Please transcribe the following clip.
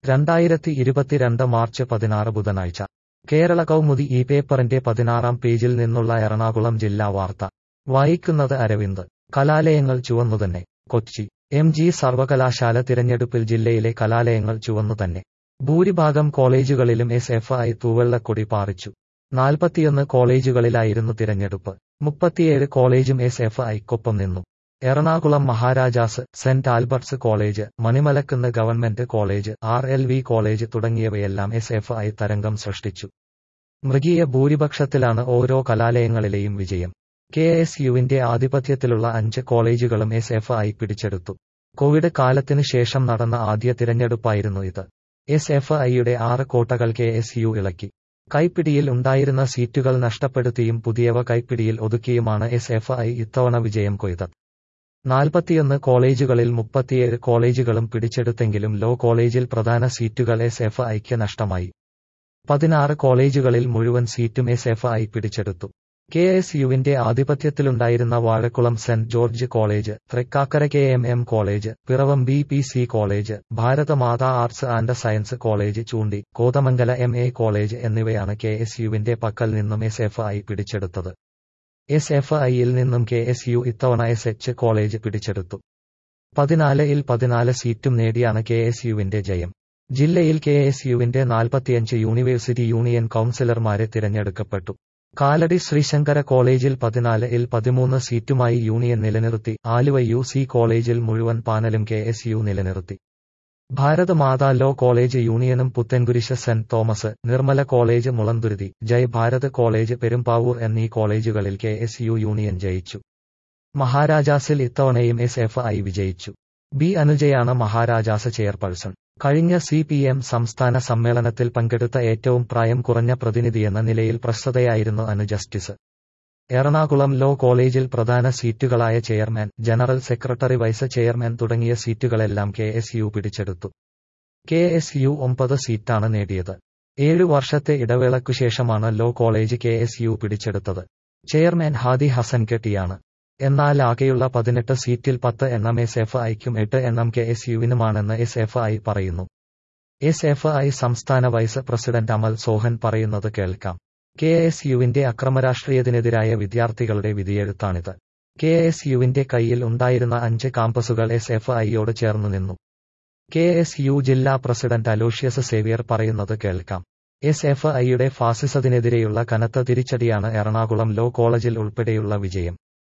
രണ്ടായിരത്തി ഇരുപത്തിരണ്ട് മാർച്ച് പതിനാറ് ബുധനാഴ്ച കേരള കൗമുദി ഈ പേപ്പറിന്റെ പതിനാറാം പേജിൽ നിന്നുള്ള എറണാകുളം ജില്ലാ വാർത്ത വായിക്കുന്നത് അരവിന്ദ് കലാലയങ്ങൾ ചുവന്നുതന്നെ കൊച്ചി എം ജി സർവകലാശാല തിരഞ്ഞെടുപ്പിൽ ജില്ലയിലെ കലാലയങ്ങൾ ചുവന്നുതന്നെ ഭൂരിഭാഗം കോളേജുകളിലും എസ് എഫ് ഐ തൂവെള്ളക്കൊടി പാറിച്ചു നാൽപ്പത്തിയൊന്ന് കോളേജുകളിലായിരുന്നു തിരഞ്ഞെടുപ്പ് മുപ്പത്തിയേഴ് കോളേജും എസ് എഫ് ഐക്കൊപ്പം നിന്നു Ernakulam Maharajas saint Albert's college Manimalakunnu government college R L V college തുടങ്ങിയവയെല്ലാം എസ് എഫ് ഐ തരംഗം സൃഷ്ടിച്ചു മൃഗീയ ഭൂരിപക്ഷത്തിലാണ് ഓരോ കലാലയങ്ങളിലെയും വിജയം കെ എസ് യുവിന്റെ ആധിപത്യത്തിലുള്ള അഞ്ച് കോളേജുകളും എസ് എഫ് ഐ പിടിച്ചെടുത്തു കോവിഡ് കാലത്തിനു ശേഷം നടന്ന ആദ്യ തിരഞ്ഞെടുപ്പായിരുന്നു ഇത് എസ് എഫ് ഐയുടെ ആറ് കോട്ടകൾ കെ എസ് യു ഇളക്കി കൈപ്പിടിയിൽ ഉണ്ടായിരുന്ന സീറ്റുകൾ നഷ്ടപ്പെടുത്തിയും പുതിയവ കൈപ്പിടിയിൽ ഒതുക്കിയുമാണ് എസ് എഫ് ഐ ഇത്തവണ വിജയം കൊയ്തത് നാൽപ്പത്തിയൊന്ന് കോളേജുകളിൽ മുപ്പത്തിയേഴ് കോളേജുകളും പിടിച്ചെടുത്തെങ്കിലും ലോ കോളേജിൽ പ്രധാന സീറ്റുകൾ എസ് എഫ് ഐക്ക് നഷ്ടമായി പതിനാറ് കോളേജുകളിൽ മുഴുവൻ സീറ്റും എസ് എഫ് ഐ പിടിച്ചെടുത്തു കെ എസ് യുവിന്റെ ആധിപത്യത്തിലുണ്ടായിരുന്ന Vazhakulam saint George college Thrikkakara K M M college Piravom B P C college Bharatamata arts and science college Choondi കോതമംഗല എം എ കോളേജ് എന്നിവയാണ് കെ എസ് യുവിന്റെ പക്കൽ നിന്നും എസ് എഫ് ഐ പിടിച്ചെടുത്തത് എസ് എഫ് ഐയിൽ നിന്നും കെ എസ് യു ഇത്തവണ എസ് എച്ച് കോളേജ് പിടിച്ചെടുത്തു പതിനാല് ഇൽ പതിനാല് സീറ്റും നേടിയാണ് കെ എസ് യുവിന്റെ ജയം ജില്ലയിൽ കെ എസ് യുവിന്റെ നാൽപ്പത്തിയഞ്ച് യൂണിവേഴ്സിറ്റി യൂണിയൻ കൌൺസിലർമാരെ തിരഞ്ഞെടുക്കപ്പെട്ടു കാലടി ശ്രീശങ്കര കോളേജിൽ പതിനാല് ഇൽ പതിമൂന്ന് സീറ്റുമായി യൂണിയൻ നിലനിർത്തി ആലുവ യു സി കോളേജിൽ മുഴുവൻ പാനലും കെ എസ് യു നിലനിർത്തി ഭാരത് മാതാ ലോ കോളേജ് യൂണിയനും Puthenkurish saint Thomas Nirmala college Mulanthuruthy Jai Bharat college Perumbavoor എന്നീ കോളേജുകളിൽ കെ എസ് യു യൂണിയൻ ജയിച്ചു മഹാരാജാസിൽ ഇത്തവണയും എസ് എഫ് ഐ വിജയിച്ചു ബി അനുജയാണ് മഹാരാജാസ് ചെയർപേഴ്സൺ കഴിഞ്ഞ സി പി എം സംസ്ഥാന സമ്മേളനത്തിൽ പങ്കെടുത്ത ഏറ്റവും പ്രായം കുറഞ്ഞ പ്രതിനിധിയെന്ന നിലയിൽ പ്രസ്തുതയായിരുന്നു അനു ജസ്റ്റിസ് എറണാകുളം ലോ കോളേജിൽ പ്രധാന സീറ്റുകളായ chairman general secretary vice chairman തുടങ്ങിയ സീറ്റുകളെല്ലാം കെ എസ് യു പിടിച്ചെടുത്തു കെ എസ് യു ഒമ്പത് സീറ്റാണ് നേടിയത് ഏഴു വർഷത്തെ ഇടവേളയ്ക്കുശേഷമാണ് law college K S U പിടിച്ചെടുത്തത് ചെയർമാൻ ഹാദി ഹസൻ കെട്ടിയാണ് എന്നാൽ ആകെയുള്ള പതിനെട്ട് സീറ്റിൽ പത്ത് എണ്ണം എസ് എഫ് ഐക്കും എട്ട് എണ്ണം കെ എസ് യുവിനുമാണെന്ന് എസ് എഫ് ഐ പറയുന്നു എസ് എഫ് ഐ സംസ്ഥാന വൈസ് പ്രസിഡന്റ് അമൽ സോഹൻ പറയുന്നത് കേൾക്കാം കെ എസ് യുവിന്റെ അക്രമരാഷ്ട്രീയത്തിനെതിരായ വിദ്യാർത്ഥികളുടെ വിധിയെഴുത്താണിത് കെ എസ് യുവിന്റെ കയ്യിൽ ഉണ്ടായിരുന്ന അഞ്ച് കാമ്പസുകൾ എസ് എഫ് ഐയോട് ചേർന്നു നിന്നു കെ എസ് യു ജില്ലാ പ്രസിഡന്റ് അലോഷ്യസ് സേവിയർ പറയുന്നത് കേൾക്കാം എസ് എഫ് ഐയുടെ ഫാസിസത്തിനെതിരെയുള്ള കനത്ത തിരിച്ചടിയാണ് എറണാകുളം ലോ കോളേജിൽ ഉൾപ്പെടെയുള്ള വിജയം